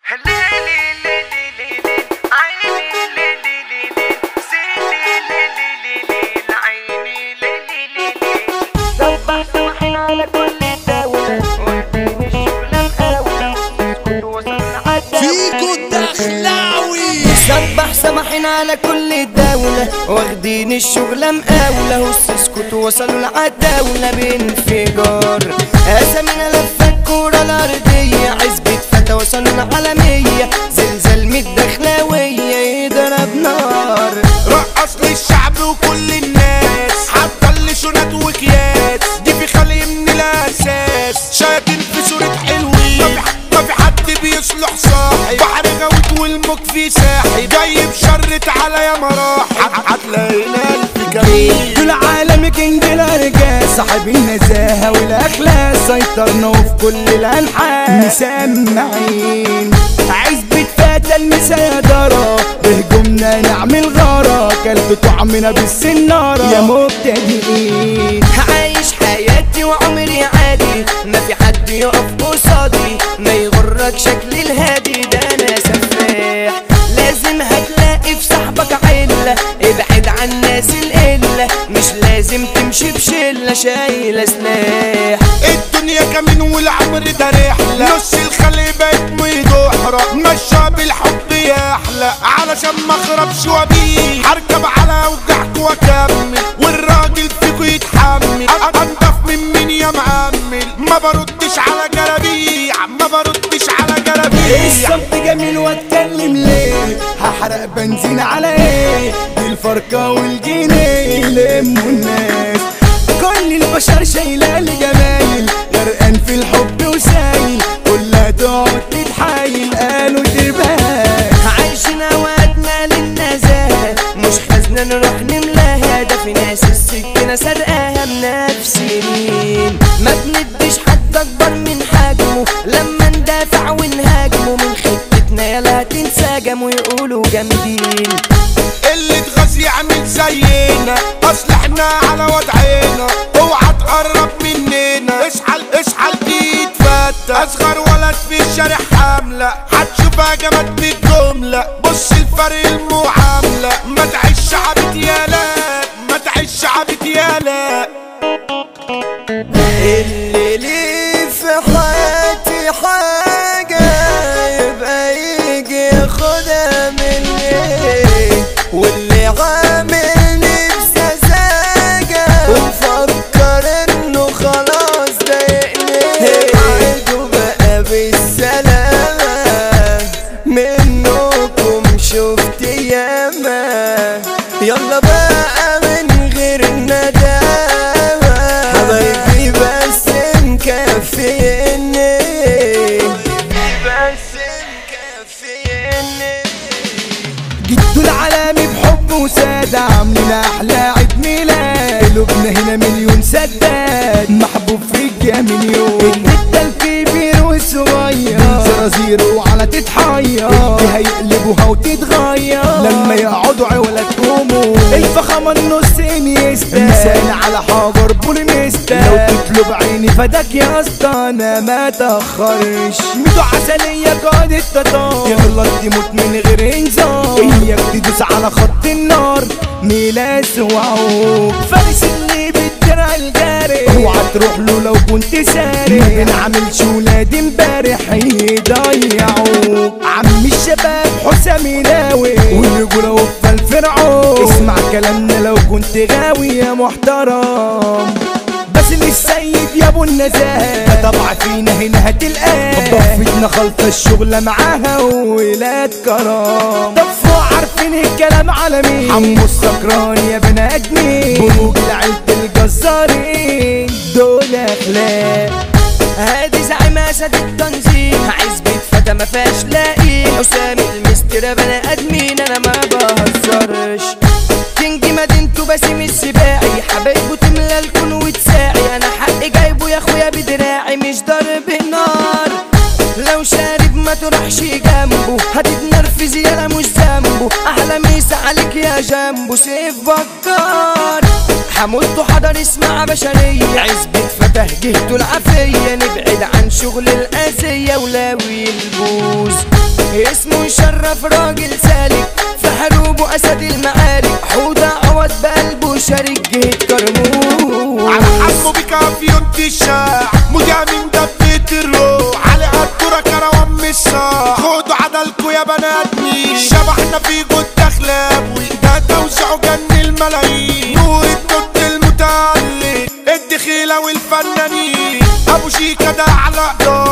فيكو الدخلاوي سبح سمحنا على كل الدولة واخدين الشغلة مقاولة والسسكوت وصلوا العداولة بانفجار أسامينا لفة الكورة الأرضية عزبة فتى وصلوا العالمية زلزال من الدخلاوية يضرب نار رقص للشعب وكل الناس حتى اللي شنات وكياس دي في خلي من الاساس شايفين في صورة حلوين ما في ح- ما في حد بيصلح صاحب بحر غويت والموج فيه ساحب جاي بشرة على يا مراحل هتلاقينا الف جميل دول عالم كينج الارجاء صاحب النزاهة والاخلاق سيطرنا وفي كل الانحاء مسمعين عزبة فتى المسيطرة بهجومنا نعمل غارة كلب طعمنا بالسنارة يا مبتدئين عايش حياتي وعمري عادي ما في حد يقف قصادي ما يغرك شكل الهادي ده انا سفاح لازم هتلاقي في صاحبك عله ابعد عن ناس القله مش لازم تمشي بشله شايله سلاح الدنيا كمين والعمر ده رحلة نص الخلي بقت مدحرة مشى بالحب يحلى علشان ما اخربش وابيه هركب على وجعك واكمل والراجل فيكو يتحمل أ- انضف من مين يا مأمل ما بردش على جرابيع ما بردش على جرابيع الصمت جميل واتكلم ليه هحرق بنزين على ايه دي الفرقة والجنيه يلموا الناس كل البشر شايلة لجمايل غرقان في الحب وسايل كلها تقعد تتحايل قالوا ترباك عايشين اوقاتنا للنزاهة مش حزنا نروح نملاها ده في ناس السكينة سرقاها بنفسين ما بنديش حد اكبر من حجمه لما ندافع ونهاجمه من خطتنا يلا تنسجم ويقولوا جامدين اللي اتغاز يعمل زينا اصل احنا على وضعنا اوعى تقرب مننا اشحل اشحل دي يتفتى اصغر ولد في الشارع حاملة هتشوفها جمد بالجملة بص الفرق المعاملة ما تعيش عبد يالا ما تعيش عبد يالا اللي ليه في حياتي حاجة يبقى يجي ياخدها مني واللي عاملني بسذاجة ومفكر انه خلاص ضايقني ابعدوا بقى بالسلامة منكم شفت ياما يلا بقى من غير ندامة حبايبي بس مكفيني بس مكفيني جدوا العالمي بحب وسادة عاملين أحلى عيد ميلاد قلوبنا هنا مليون سداد محبوب في الجميل يوم الجدة الكبير والصغير زرازير وعلى تتحير دي هيقلبوها وتتغير لما يقعدوا عولة تقوموا الفخامة النص انيستا مثال على حجر بولينيستا لو تطلب عيني فداك يا اسطى انا ما تاخرش ميدو عسلية قائد التتار يغلط يموت من غير انذار اياك تدوس على خط النار ميلاس وعوق فارس اللي بالدرع الجاري اوعى تروح له لو كنت سارق ما بنعملش ولاد امبارح يضيعوك عم الشباب حسام يلاوي والرجولة وفا الفرعون اسمع كلامنا لو كنت غاوي يا محترم بس السيد يا ابو النزاهة ده طبع فينا هنا هتلقاه ضفتنا خلطة الشغلة معاها وولاد كرام ضفوا عارفين الكلام على مين حمو السكران يا بني ادمين بروج لعيلة الجزارين دول اخلاق هادي زعيم اسد التنظيم عزبة فتى ما فيهاش لاقي حسام المستر بني ادمين انا ما بهزرش كينج مدينته باسم السباعي حبايبه تملى الكون وتساعي انا حقي جايبه يا اخويا بدراعي مش ضرب النار لو شارب ما تروحش جنبه هتتنرفز يالا مش ذنبه احلى ميسا عليك يا جنبه سيف بكار حمولته حضر اسمع بشرية عزبة فتح جهته العافية نبعد عن شغل الأذية ولاوي البوز اسمه يشرف راجل سالك في حروبه اسد المعارك حوضة عوض بقلبه شارك جهة كرموز على حسبه بكافيون تشاع مذيع من دبة الروح على قدره كروان مسا خدوا عدلكوا يا بناتني شبحنا في جود اخلاوي ده توزعوا جن الملايين نور الدود المتعلق الدخيلة والفنانين ابو شيكا ده على قدار